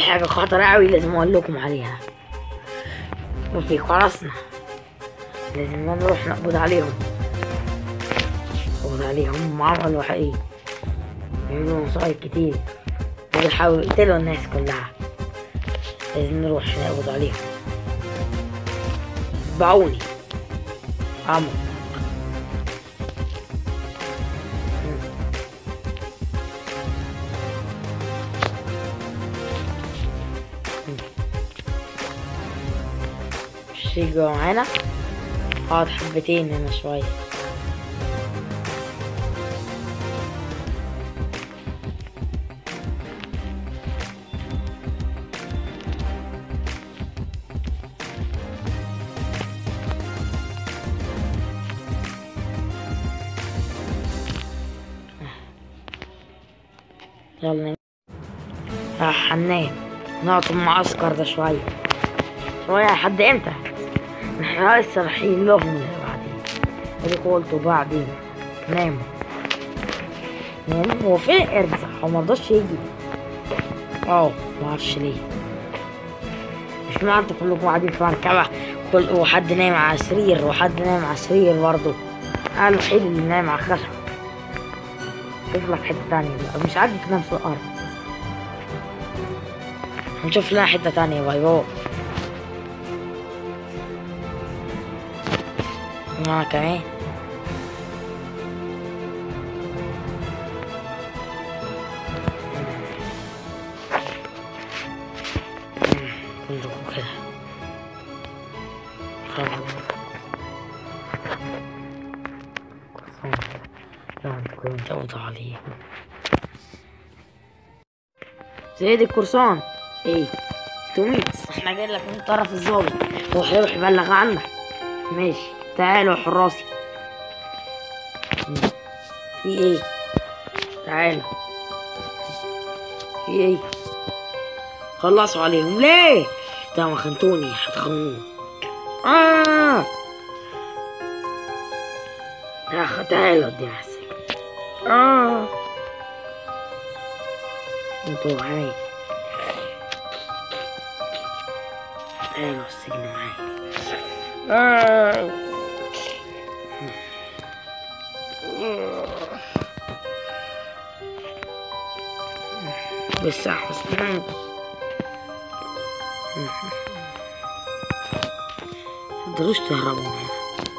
حاجة خطرة أوي لازم أقول لكم عليها وفي خلصنا لازم نروح نقبض عليهم نقبض عليهم هم عملوا حقيقي بيعملوا مصايب كتير وبيحاولوا يقتلوا الناس كلها لازم نروح نقبض عليهم اتبعوني عمرو مش تيجوا معانا اقعد حبتين هنا شوية يلا ننام. راح هننام نقعد في المعسكر ده شوية شوية لحد امتى؟ احنا لسه رايحين لهم بعدين اديك قلتوا بعدين ناموا ناموا هو فين القرد صح هو مرضاش يجي اه معرفش ليه مش معنى انتوا كلكم قاعدين في مركبة كل وحد نايم على سرير وحد نايم على سرير برضه انا الوحيد اللي نايم على خشب شوف لك حتة تانية بقى مش عاجبك تنام في الأرض هنشوف لنا حتة تانية باي باي أنا كمان كلكم كده لا انتوا كنتوا عليه زيد القرصان ايه توميت احنا جاي لك من طرف الظابط هو هيروح يبلغ عنك ماشي تعالوا يا حراسي في ايه تعالوا في ايه خلصوا عليهم ليه ده ما خنتوني هتخنوني اه تاخ- تعالوا ادينا على السجن اه انتوا معايا تعالوا السجن معايا آه. لسه حسنا متقدروش تهربوا من هنا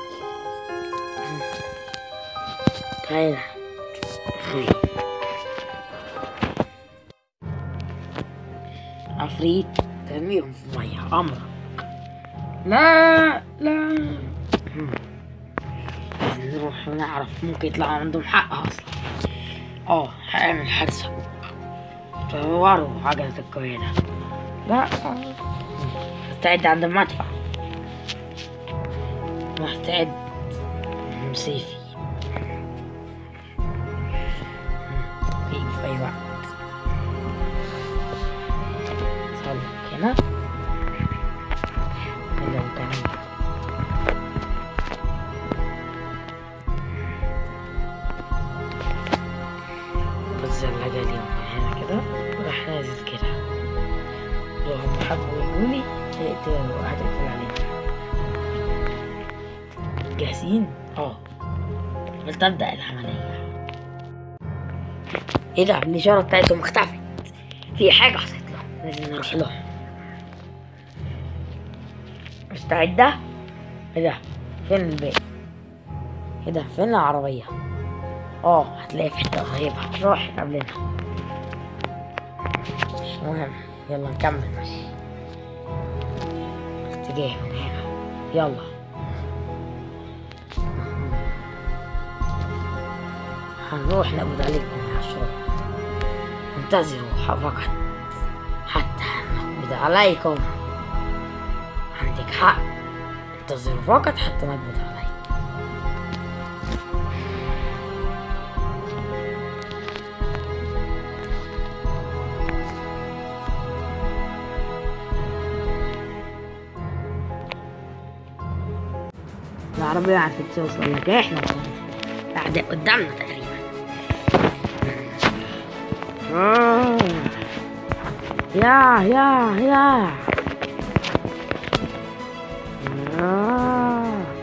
تعالى عفريت ترميهم في المية أمرك لا لا لازم نروح ونعرف ممكن يطلع عندهم حق أصلا اه هعمل حادثة طوروا عجلة القيادة لا استعد عند المدفع مستعد سيفي يجي في أي وقت صلك هنا كده وكمان بالزلة جالي من هنا كده وراح نازل كده لو هم حبوا يقولي هتقتل هتقتل علينا جاهزين؟ اه قلت ابدأ العملية ايه ده الإشارة بتاعتهم اختفت في حاجة حصلت لهم لازم نروح لهم مستعدة؟ ايه ده؟ فين البيت؟ ايه ده؟ فين العربية؟ اه هتلاقي في حتة قريبة روح قبلنا مش مهم يلا نكمل ماشي اتجاه من هنا يلا هنروح نقبض عليكم يا أشرار انتظروا فقط حتى نقبض عليكم عندك حق انتظروا فقط حتى نقبض عليكم العربية عرفت توصل لك احنا وصلنا قاعدة قدامنا تقريبا آه. يا يا يا آه.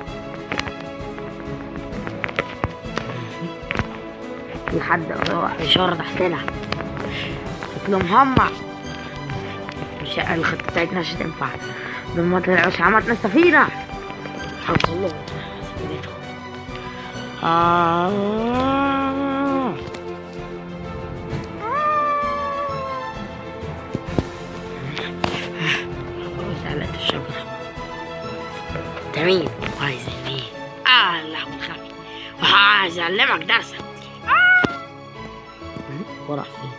في حد إشارة تحتنا شكله مهمع مش الخطة بتاعتنا مش هتنفع دول ما طلعوش عملتنا السفينة هوصل لهم سفينتهم آه. زعلت الشجرة انت مين؟ عايز مين؟ اه اللحم الخفي وعايز اعلمك درس آه. وراح فين؟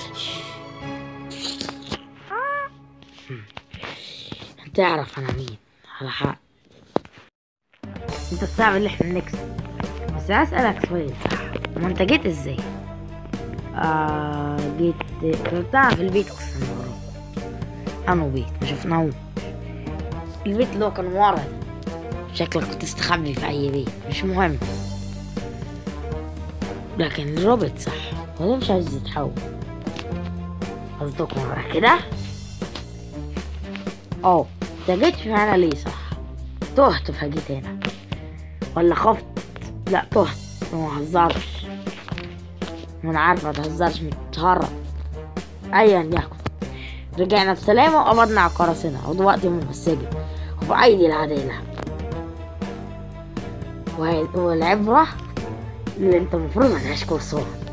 انت تعرف انا مين على حق انت الصعب اللي احنا نكسب بس هسألك سؤال صح ما انت جيت ازاي؟ آه جيت كنت في البيت اقسم بالله انو بيت ما شفناهوش البيت اللي هو كان ورا شكلك كنت تستخبي في اي بيت مش مهم لكن الروبوت صح هو ده مش عايز يتحول قصدك مرة كده اه انت جيت في هنا ليه صح تهت فجيت هنا ولا خفت لا تهت ما هزرش ما انا عارفه ما تهزرش متهرب ايا يكن رجعنا بسلامة وقبضنا على قراصنة ودلوقتي هم في السجن وفي أيدي العدالة وهي- والعبرة اللي انت المفروض ملهاش كورسات